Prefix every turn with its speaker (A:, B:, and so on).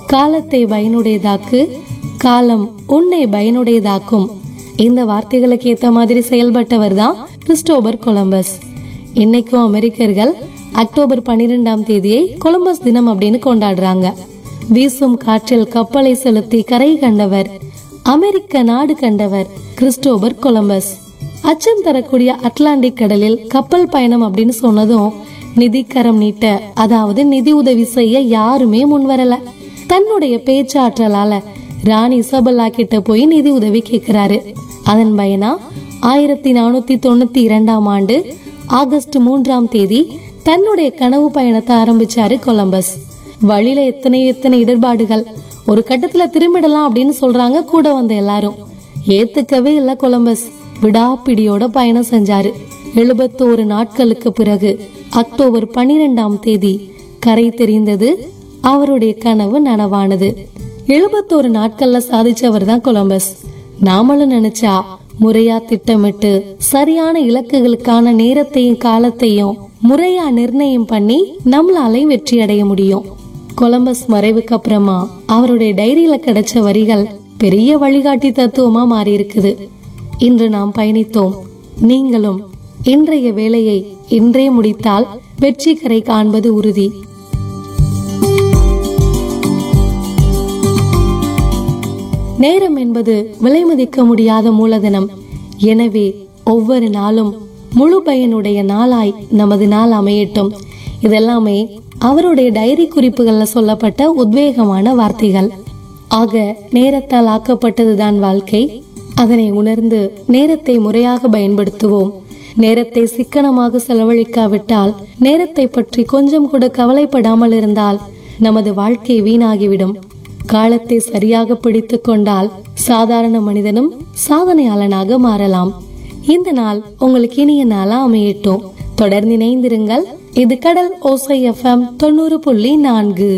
A: காலத்தை பயனுடையதாக்கு காலம் உன்னை பயனுடையதாக்கும் இந்த வார்த்தைகளுக்கு ஏத்த மாதிரி செயல்பட்டவர் தான் கிறிஸ்டோபர் கொலம்பஸ் இன்னைக்கும் அமெரிக்கர்கள் அக்டோபர் பன்னிரெண்டாம் தேதியை கொலம்பஸ் தினம் அப்படின்னு கொண்டாடுறாங்க வீசும் காற்றில் கப்பலை செலுத்தி கரை கண்டவர் அமெரிக்க நாடு கண்டவர் கிறிஸ்டோபர் கொலம்பஸ் அச்சம் தரக்கூடிய அட்லாண்டிக் கடலில் கப்பல் பயணம் அப்படின்னு சொன்னதும் நிதிக்கரம் நீட்ட அதாவது நிதி உதவி செய்ய யாருமே முன் வரல தன்னுடைய பேச்சாற்றலால ராணி இசபெல்லா கிட்ட போய் நிதி உதவி கேட்கிறாரு அதன் பயனா ஆயிரத்தி நானூத்தி தொண்ணூத்தி இரண்டாம் ஆண்டு ஆகஸ்ட் மூன்றாம் தேதி தன்னுடைய கனவு பயணத்தை ஆரம்பிச்சாரு கொலம்பஸ் வழியில எத்தனை எத்தனை இடர்பாடுகள் ஒரு கட்டத்துல திரும்பிடலாம் அப்படின்னு சொல்றாங்க கூட வந்த எல்லாரும் ஏத்துக்கவே இல்ல கொலம்பஸ் விடாப்பிடியோட பயணம் செஞ்சாரு எழுபத்தோரு நாட்களுக்கு பிறகு அக்டோபர் பனிரெண்டாம் தேதி கரை தெரிந்தது அவருடைய கனவு நனவானது எழுபத்தோரு நாட்கள்ல சாதிச்சவர் தான் கொலம்பஸ் நாமளும் நினைச்சா முறையா திட்டமிட்டு சரியான இலக்குகளுக்கான நேரத்தையும் காலத்தையும் முறையா நிர்ணயம் பண்ணி நம்மளால வெற்றி அடைய முடியும் கொலம்பஸ் மறைவுக்கு அப்புறமா அவருடைய டைரியில கிடைச்ச வரிகள் பெரிய வழிகாட்டி தத்துவமா மாறி இருக்குது இன்று நாம் பயணித்தோம் நீங்களும் இன்றைய வேலையை இன்றே முடித்தால் வெற்றி கரை காண்பது உறுதி நேரம் என்பது விலை மதிக்க முடியாத மூலதனம் எனவே ஒவ்வொரு நாளும் முழு பயனுடைய நாளாய் நமது நாள் அமையட்டும் இதெல்லாமே அவருடைய டைரி குறிப்புகள்ல சொல்லப்பட்ட உத்வேகமான வார்த்தைகள் ஆக நேரத்தால் ஆக்கப்பட்டதுதான் வாழ்க்கை அதனை உணர்ந்து நேரத்தை முறையாக பயன்படுத்துவோம் நேரத்தை சிக்கனமாக செலவழிக்காவிட்டால் நேரத்தை பற்றி கொஞ்சம் கூட கவலைப்படாமல் இருந்தால் நமது வாழ்க்கை வீணாகிவிடும் காலத்தை சரியாக பிடித்துக் கொண்டால் சாதாரண மனிதனும் சாதனையாளனாக மாறலாம் இந்த நாள் உங்களுக்கு இனிய நாளா அமையட்டும் தொடர்ந்து இணைந்திருங்கள் இது கடல் ஓசை எஃப்எம் தொண்ணூறு புள்ளி நான்கு